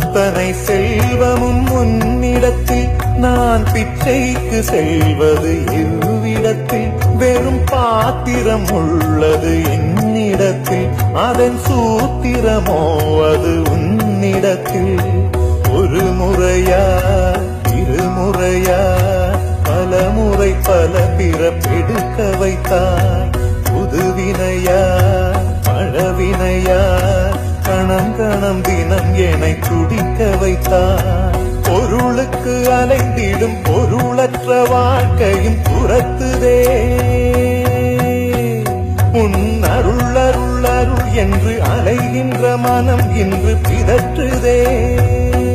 அத்தனை செல்வமும் உன்னிடத்தில் நான் பிச்சைக்கு செல்வது எவ்விடத்தில் வெறும் பாத்திரம் உள்ளது என்னிடத்தில் அதன் சூத்திரமோ அது உன்னிடத்தில் ஒரு முறையா இருமுறையா பல முறை பல பிறப்பெடுக்க வைத்தாய் புதுவினையா பழவினையா கணம் கணம் தினம் என்னை துடிக்க வைத்தாய் பொருளுக்கு அலைந்திடும் பொருளற்ற வாழ்க்கையும் துரத்துதே உன் அருள் அருள் அருள் என்று அலைகின்ற மனம் இன்று பிதற்றுதே